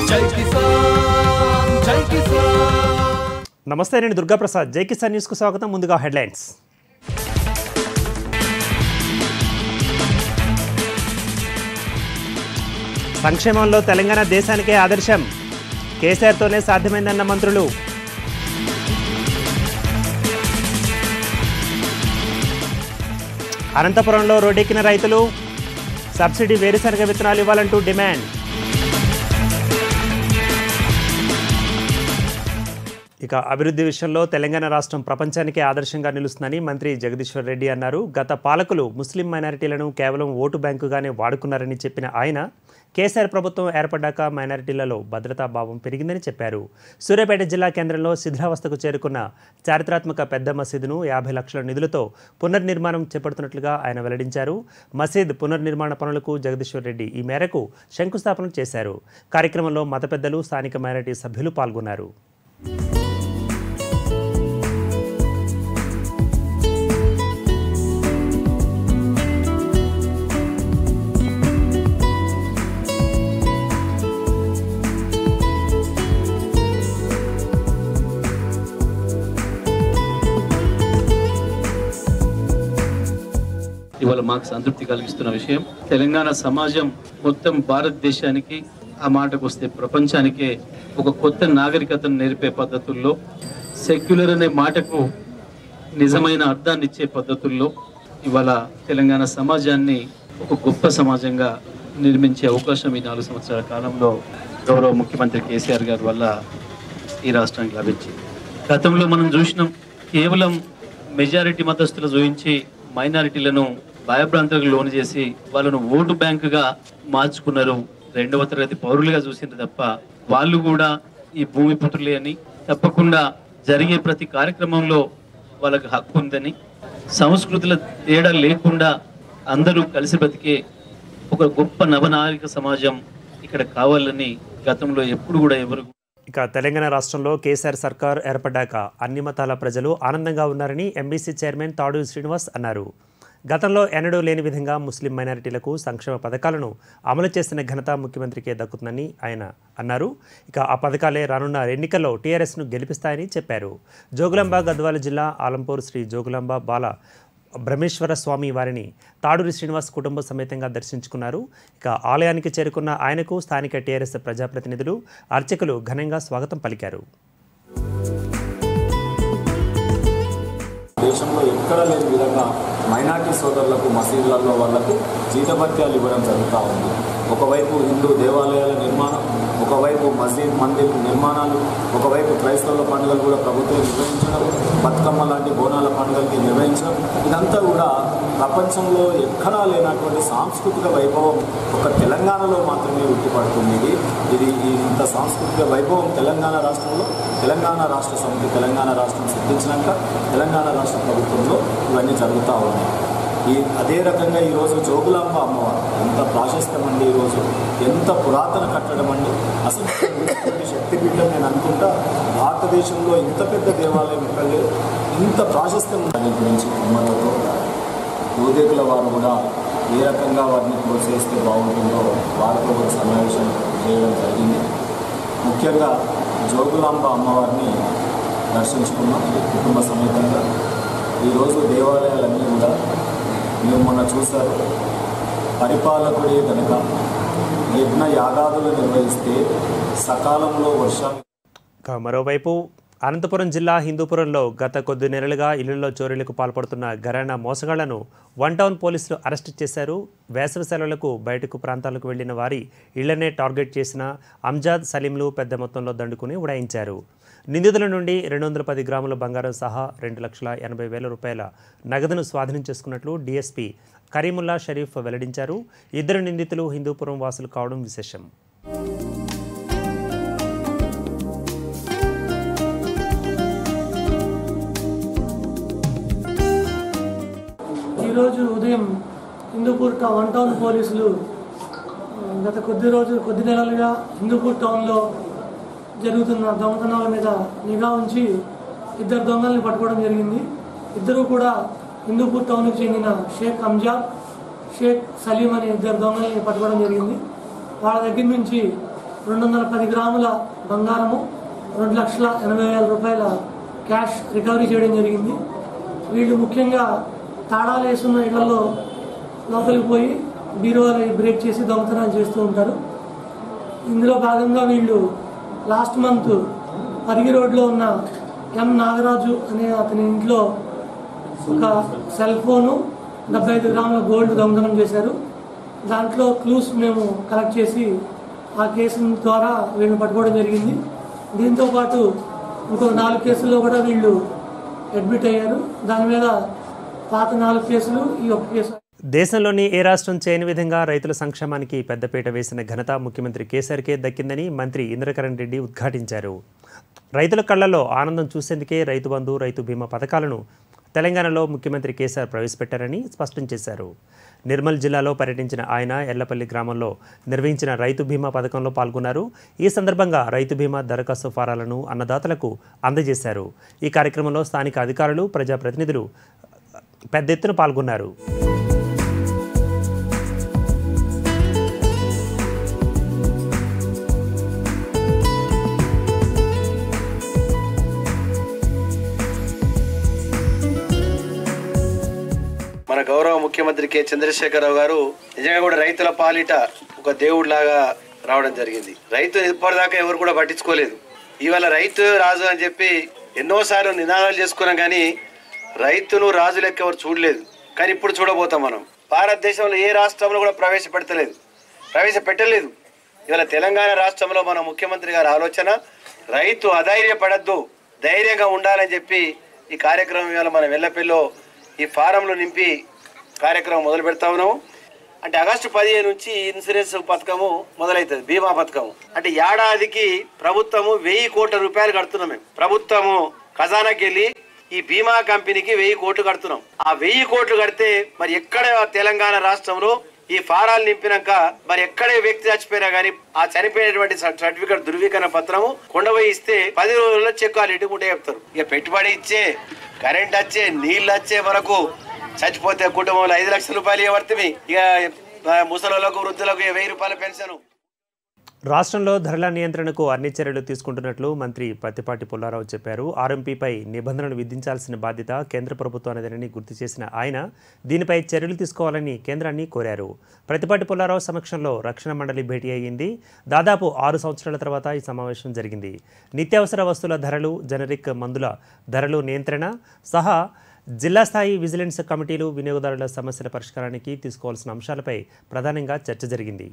జై కిసాన్ జై కిసాన్ నమస్తే నేను దుర్గాప్రసాద్ జై కిసాన్ న్యూస్కు స్వాగతం ముందుగా హెడ్లైన్స్ సంక్షేమంలో తెలంగాణ దేశానికే ఆదర్శం కేసీఆర్తోనే సాధ్యమైందన్న మంత్రులు అనంతపురంలో రోడ్డెక్కిన రైతులు సబ్సిడీ వేరుశనగ విత్తనాలు ఇవ్వాలంటూ డిమాండ్ ఇక అభివృద్ధి విషయంలో తెలంగాణ రాష్ట్రం ప్రపంచానికే ఆదర్శంగా నిలుస్తుందని మంత్రి జగదీశ్వర్ రెడ్డి అన్నారు గత పాలకులు ముస్లిం మైనారిటీలను కేవలం ఓటు బ్యాంకుగానే వాడుకున్నారని చెప్పిన ఆయన కేసీఆర్ ప్రభుత్వం ఏర్పడ్డాక మైనారిటీలలో భద్రతా భావం పెరిగిందని చెప్పారు సూర్యాపేట జిల్లా కేంద్రంలో శిథిలావస్థకు చేరుకున్న చారిత్రాత్మక పెద్ద మసీదును యాభై లక్షల నిధులతో పునర్నిర్మాణం చేపడుతున్నట్లుగా ఆయన వెల్లడించారు మసీద్ పునర్నిర్మాణ పనులకు జగదీశ్వర్ రెడ్డి ఈ మేరకు శంకుస్థాపన చేశారు కార్యక్రమంలో మత పెద్దలు స్థానిక మైనారిటీ సభ్యులు పాల్గొన్నారు ఇవాళ మాకు సంతృప్తి కలిగిస్తున్న విషయం తెలంగాణ సమాజం మొత్తం భారతదేశానికి ఆ మాటకు వస్తే ప్రపంచానికే ఒక కొత్త నాగరికతను నేర్పే పద్ధతుల్లో సెక్యులర్ అనే మాటకు నిజమైన అర్థాన్ని ఇచ్చే పద్ధతుల్లో ఇవాళ తెలంగాణ సమాజాన్ని ఒక గొప్ప సమాజంగా నిర్మించే అవకాశం ఈ నాలుగు సంవత్సరాల కాలంలో గౌరవ ముఖ్యమంత్రి కేసీఆర్ గారి వల్ల ఈ రాష్ట్రానికి లభించింది గతంలో మనం చూసినాం కేవలం మెజారిటీ మతస్థులు చూపించి మైనారిటీలను భయభ్రాంతులకు లోను చేసి వాళ్ళను ఓటు బ్యాంకుగా మార్చుకున్నారు రెండవ తరగతి పౌరులుగా చూసింది తప్ప వాళ్ళు కూడా ఈ భూమి పుత్రులే అని తప్పకుండా జరిగే ప్రతి కార్యక్రమంలో వాళ్ళకి హక్కు ఉందని సంస్కృతుల తేడా లేకుండా అందరూ కలిసి బతికే ఒక గొప్ప నవనాగరిక సమాజం ఇక్కడ కావాలని గతంలో ఎప్పుడు కూడా ఎవరు ఇక తెలంగాణ రాష్ట్రంలో కేసీఆర్ సర్కార్ ఏర్పడ్డాక అన్ని మతాల ప్రజలు ఆనందంగా ఉన్నారని ఎంబీసీ చైర్మన్ తాడు శ్రీనివాస్ అన్నారు గతంలో ఎన్నడూ లేని విధంగా ముస్లిం మైనారిటీలకు సంక్షేమ పథకాలను అమలు చేసిన ఘనత ముఖ్యమంత్రికి దక్కుతుందని ఆయన అన్నారు ఇక ఆ పథకాలే రానున్న ఎన్నికల్లో టీఆర్ఎస్ను గెలిపిస్తాయని చెప్పారు జోగులాంబ గద్వాల జిల్లా ఆలంపూర్ శ్రీ జోగులాంబ బాల బ్రహ్మేశ్వర స్వామి వారిని తాడూరి శ్రీనివాస్ కుటుంబ సమేతంగా దర్శించుకున్నారు ఇక ఆలయానికి చేరుకున్న ఆయనకు స్థానిక టీఆర్ఎస్ ప్రజాప్రతినిధులు అర్చకులు ఘనంగా స్వాగతం పలికారు దేశంలో ఎక్కడ లేని విధంగా మైనార్టీ సోదరులకు మసీదులలో వాళ్లకు జీతభత్యాలు ఇవ్వడం జరుగుతూ ఉంది ఒకవైపు హిందూ దేవాలయాల నిర్మాణం ఒకవైపు మసీద్ మందిర్ నిర్మాణాలు ఒకవైపు క్రైస్తవుల పండుగలు కూడా ప్రభుత్వం నిర్వహించడం బతుకమ్మ లాంటి బోనాల పండుగలకి నిర్వహించడం ఇదంతా కూడా ప్రపంచంలో ఎక్కడా లేనటువంటి సాంస్కృతిక వైభవం ఒక తెలంగాణలో మాత్రమే ఉట్టిపడుతుంది ఇది ఇది ఈ ఇంత సాంస్కృతిక వైభవం తెలంగాణ రాష్ట్రంలో తెలంగాణ రాష్ట్ర సమితి తెలంగాణ రాష్ట్రం సిద్ధించినాక తెలంగాణ రాష్ట్ర ప్రభుత్వంలో ఇవన్నీ జరుగుతూ ఉన్నాయి ఈ అదే రకంగా ఈరోజు జోగులాంబ అమ్మవారు ఎంత ప్రాశస్త్యం అండి ఈరోజు ఎంత పురాతన కట్టడం అండి అసలు ఇటువంటి శక్తిపీఠం నేను అనుకుంటా భారతదేశంలో ఇంత పెద్ద దేవాలయం ఎక్కడ లేదు ఇంత ప్రాశస్త్యం దాని గురించి కుమ్మలతో యువదేకుల వారు కూడా ఏ రకంగా వారిని ప్రోత్సహిస్తే బాగుంటుందో వారితో ఒక సమావేశం చేయడం జరిగింది ముఖ్యంగా జోగులాంబ అమ్మవారిని దర్శించుకున్నాం కుటుంబ సమేతంగా ఈరోజు దేవాలయాలన్నీ కూడా మీరు మొన్న చూశారు పరిపాలకుడే కనుక యజ్ఞ యాగాదులు నిర్వహిస్తే సకాలంలో వర్షాలు ఇక మరోవైపు అనంతపురం జిల్లా హిందూపురంలో గత కొద్ది నెలలుగా ఇళ్లలో చోరీలకు పాల్పడుతున్న ఘరానా మోసగాళ్లను వన్ టౌన్ పోలీసులు అరెస్టు చేశారు వేసవి సెలవులకు బయటకు ప్రాంతాలకు వెళ్లిన వారి ఇళ్లనే టార్గెట్ చేసిన అంజాద్ సలీంలు పెద్ద మొత్తంలో దండుకుని ఉడాయించారు నిందితుల నుండి రెండు వందల పది గ్రాముల బంగారం సహా రెండు లక్షల ఎనభై వేల రూపాయల నగదును స్వాధీనం చేసుకున్నట్లు డీఎస్పీ కరీముల్లా షరీఫ్ వెల్లడించారు ఇద్దరు నిందితులు హిందూపురం వాసులు కావడం విశేషం ఈరోజు ఉదయం హిందూపూర్ టౌన్ వన్ టౌన్ పోలీసులు ఆ, గత కొద్ది రోజులు కొద్ది నెలలుగా హిందూపూర్ టౌన్లో జరుగుతున్న దొంగతనాల మీద నిఘా ఉంచి ఇద్దరు దొంగల్ని పట్టుకోవడం జరిగింది ఇద్దరు కూడా హిందూపూర్ టౌన్కి చెందిన షేక్ అంజాద్ షేక్ సలీం అనే ఇద్దరు దొంగల్ని పట్టుకోవడం జరిగింది వాళ్ళ దగ్గర నుంచి రెండు వందల పది గ్రాముల బంగారము రెండు లక్షల ఎనభై వేల రూపాయల క్యాష్ రికవరీ చేయడం జరిగింది వీళ్ళు ముఖ్యంగా తాళాలు వేసున్న ఇళ్లలో లోపలికి పోయి బీరువాలు బ్రేక్ చేసి దొంగతనాలు చేస్తూ ఉంటారు ఇందులో భాగంగా వీళ్ళు లాస్ట్ మంత్ పరిగి రోడ్లో ఉన్న ఎం నాగరాజు అనే అతని ఇంట్లో ఒక సెల్ ఫోను డెబ్బై ఐదు గ్రాముల గోల్డ్ దొంగతనం చేశారు దాంట్లో క్లూస్ మేము కలెక్ట్ చేసి ఆ కేసు ద్వారా వీళ్ళని పట్టుకోవడం జరిగింది దీంతో పాటు ఇంకో నాలుగు కేసుల్లో కూడా వీళ్ళు అడ్మిట్ అయ్యారు దాని మీద పాత నాలుగు కేసులు ఈ ఒక్క కేసు దేశంలోని ఏ రాష్ట్రం చేయని విధంగా రైతుల సంక్షేమానికి పెద్దపీట వేసిన ఘనత ముఖ్యమంత్రి కేసీఆర్కే దక్కిందని మంత్రి ఇంద్రకరణ్ రెడ్డి ఉద్ఘాటించారు రైతుల కళ్లలో ఆనందం చూసేందుకే రైతు బంధు రైతు బీమా పథకాలను తెలంగాణలో ముఖ్యమంత్రి కేసీఆర్ ప్రవేశపెట్టారని స్పష్టం చేశారు నిర్మల్ జిల్లాలో పర్యటించిన ఆయన ఎల్లపల్లి గ్రామంలో నిర్వహించిన రైతు బీమా పథకంలో పాల్గొన్నారు ఈ సందర్భంగా రైతు బీమా దరఖాస్తు ఫారాలను అన్నదాతలకు అందజేశారు ఈ కార్యక్రమంలో స్థానిక అధికారులు ప్రజాప్రతినిధులు పెద్ద ఎత్తున పాల్గొన్నారు మన గౌరవ ముఖ్యమంత్రి కె చంద్రశేఖరరావు గారు నిజంగా కూడా రైతుల పాలిట ఒక దేవుడిలాగా రావడం జరిగింది రైతు ఇప్పటిదాకా ఎవరు కూడా పట్టించుకోలేదు ఇవాళ రైతు రాజు అని చెప్పి ఎన్నోసార్లు నినాదాలు చేసుకున్నాం కానీ రైతును రాజు లెక్క ఎవరు చూడలేదు కానీ ఇప్పుడు చూడబోతాం మనం భారతదేశంలో ఏ రాష్ట్రంలో కూడా ప్రవేశపెడతలేదు ప్రవేశపెట్టలేదు ఇవాళ తెలంగాణ రాష్ట్రంలో మన ముఖ్యమంత్రి గారి ఆలోచన రైతు అధైర్యపడద్దు ధైర్యంగా ఉండాలని చెప్పి ఈ కార్యక్రమం ఇవాళ మన వెల్లపిల్లో ఈ ఫారంలు నింపి కార్యక్రమం మొదలు పెడతా ఉన్నాము అంటే ఆగస్టు పదిహేను నుంచి ఇన్సూరెన్స్ పథకము మొదలవుతుంది బీమా పథకం అంటే ఏడాదికి ప్రభుత్వము వెయ్యి కోట్ల రూపాయలు కడుతున్నాం మేము ప్రభుత్వము ఖజానాకి వెళ్ళి ఈ బీమా కంపెనీకి వెయ్యి కోట్లు కడుతున్నాం ఆ వెయ్యి కోట్లు కడితే మరి ఎక్కడ తెలంగాణ రాష్ట్రంలో ఈ ఫారాలు నింపినాక మరి ఎక్కడే వ్యక్తి చచ్చిపోయినా గానీ ఆ చనిపోయినటువంటి సర్టి- సర్టిఫికెట్ ధృవీకరణ పత్రము కొండపోయి ఇస్తే పది రోజుల్లో చెక్ వాళ్ళు ఇంటికి చెప్తారు ఇక పెట్టుబడి ఇచ్చే కరెంట్ వచ్చే నీళ్ళు వచ్చే వరకు చచ్చిపోతే కుటుంబంలో ఐదు లక్షల రూపాయలు ఇవ్వబడుతుంది ఇక ఆ, ముసలోళ్ళకు వృద్ధులకు ఇక వెయ్యి రూపాయల పెన్షన్ రాష్ట్రంలో ధరల నియంత్రణకు అన్ని చర్యలు తీసుకుంటున్నట్లు మంత్రి పత్తిపాటి పుల్లారావు చెప్పారు ఆర్ఎంపీపై నిబంధనలు విధించాల్సిన బాధ్యత కేంద్ర ప్రభుత్వానిదేనని గుర్తు చేసిన ఆయన దీనిపై చర్యలు తీసుకోవాలని కేంద్రాన్ని కోరారు ప్రతిపాటి పుల్లారావు సమక్షంలో రక్షణ మండలి భేటీ అయ్యింది దాదాపు ఆరు సంవత్సరాల తర్వాత ఈ సమావేశం జరిగింది నిత్యావసర వస్తువుల ధరలు జనరిక్ మందుల ధరలు నియంత్రణ సహా జిల్లా స్థాయి విజిలెన్స్ కమిటీలు వినియోగదారుల సమస్యల పరిష్కారానికి తీసుకోవాల్సిన అంశాలపై ప్రధానంగా చర్చ జరిగింది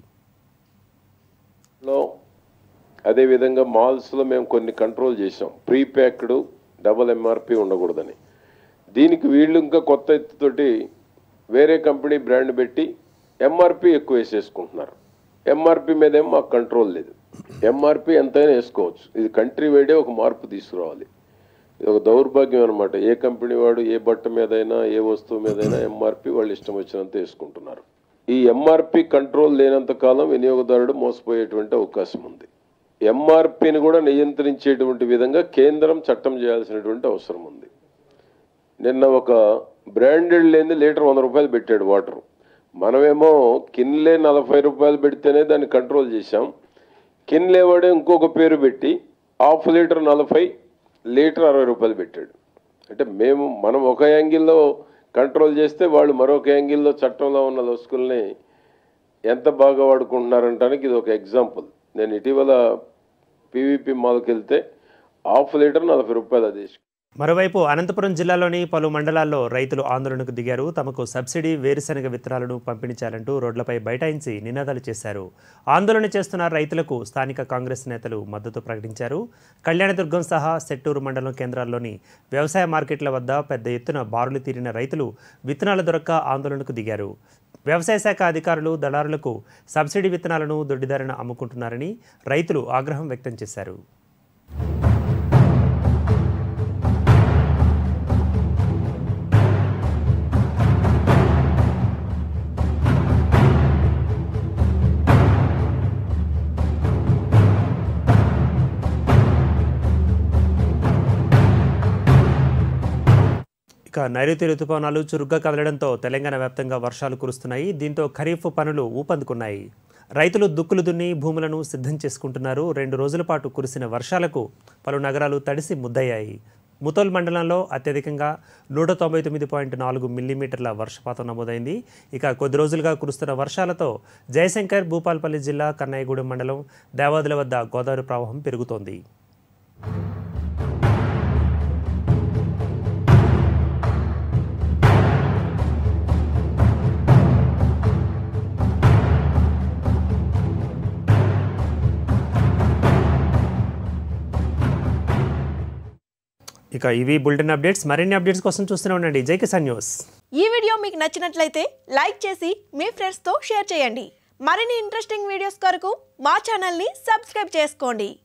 లో అదేవిధంగా మాల్స్లో మేము కొన్ని కంట్రోల్ చేసాం ప్రీ ప్యాక్డ్ డబల్ ఎంఆర్పి ఉండకూడదని దీనికి వీళ్ళు ఇంకా కొత్త ఎత్తుతోటి వేరే కంపెనీ బ్రాండ్ పెట్టి ఎంఆర్పి ఎక్కువ వేసేసుకుంటున్నారు ఎంఆర్పి మీద ఏమో మాకు కంట్రోల్ లేదు ఎంఆర్పి ఎంతైనా వేసుకోవచ్చు ఇది కంట్రీ వైడే ఒక మార్పు తీసుకురావాలి ఇది ఒక దౌర్భాగ్యం అనమాట ఏ కంపెనీ వాడు ఏ బట్ట మీదైనా ఏ వస్తువు మీదైనా ఎంఆర్పి వాళ్ళు ఇష్టం వచ్చినంత వేసుకుంటున్నారు ఈ ఎంఆర్పి కంట్రోల్ లేనంత కాలం వినియోగదారుడు మోసపోయేటువంటి అవకాశం ఉంది ఎంఆర్పిని కూడా నియంత్రించేటువంటి విధంగా కేంద్రం చట్టం చేయాల్సినటువంటి అవసరం ఉంది నిన్న ఒక బ్రాండెడ్ లేని లీటర్ వంద రూపాయలు పెట్టాడు వాటర్ మనమేమో కిన్లే నలభై రూపాయలు పెడితేనే దాన్ని కంట్రోల్ చేశాం కిన్లే వాడే ఇంకొక పేరు పెట్టి హాఫ్ లీటర్ నలభై లీటర్ అరవై రూపాయలు పెట్టాడు అంటే మేము మనం ఒక యాంగిల్లో కంట్రోల్ చేస్తే వాళ్ళు మరొక యాంగిల్లో చట్టంలో ఉన్న లొసుకుల్ని ఎంత బాగా వాడుకుంటున్నారంటానికి ఇది ఒక ఎగ్జాంపుల్ నేను ఇటీవల పీవీపీ మాల్కి వెళ్తే హాఫ్ లీటర్ నలభై రూపాయలు అది మరోవైపు అనంతపురం జిల్లాలోని పలు మండలాల్లో రైతులు ఆందోళనకు దిగారు తమకు సబ్సిడీ వేరుశనగ విత్తనాలను పంపిణీ చేయాలంటూ రోడ్లపై బైఠాయించి నినాదాలు చేశారు ఆందోళన చేస్తున్న రైతులకు స్థానిక కాంగ్రెస్ నేతలు మద్దతు ప్రకటించారు కళ్యాణదుర్గం సహా సెట్టూరు మండలం కేంద్రాల్లోని వ్యవసాయ మార్కెట్ల వద్ద పెద్ద ఎత్తున బారులు తీరిన రైతులు విత్తనాలు దొరక్క ఆందోళనకు దిగారు వ్యవసాయ శాఖ అధికారులు దళారులకు సబ్సిడీ విత్తనాలను దొడ్డిదారిన అమ్ముకుంటున్నారని రైతులు ఆగ్రహం వ్యక్తం చేశారు ఇక నైరుతి రుతుపవనాలు చురుగ్గా కదలడంతో తెలంగాణ వ్యాప్తంగా వర్షాలు కురుస్తున్నాయి దీంతో ఖరీఫ్ పనులు ఊపందుకున్నాయి రైతులు దుక్కులు దున్ని భూములను సిద్ధం చేసుకుంటున్నారు రెండు రోజుల పాటు కురిసిన వర్షాలకు పలు నగరాలు తడిసి ముద్దయ్యాయి ముతోల్ మండలంలో అత్యధికంగా నూట తొంభై తొమ్మిది పాయింట్ నాలుగు మిల్లీమీటర్ల వర్షపాతం నమోదైంది ఇక కొద్ది రోజులుగా కురుస్తున్న వర్షాలతో జయశంకర్ భూపాల్పల్లి జిల్లా కన్నయ్యగూడెం మండలం దేవాదుల వద్ద గోదావరి ప్రవాహం పెరుగుతోంది ఇక ఇవి బులెటిన్ అప్డేట్స్ మరిన్ని అప్డేట్స్ కోసం చూస్తూనే ఉండండి జై కిసాన్ న్యూస్ ఈ వీడియో మీకు నచ్చినట్లయితే లైక్ చేసి మీ ఫ్రెండ్స్తో షేర్ చేయండి మరిన్ని ఇంట్రెస్టింగ్ వీడియోస్ కొరకు మా ఛానల్ని సబ్స్క్రైబ్ చేసుకోండి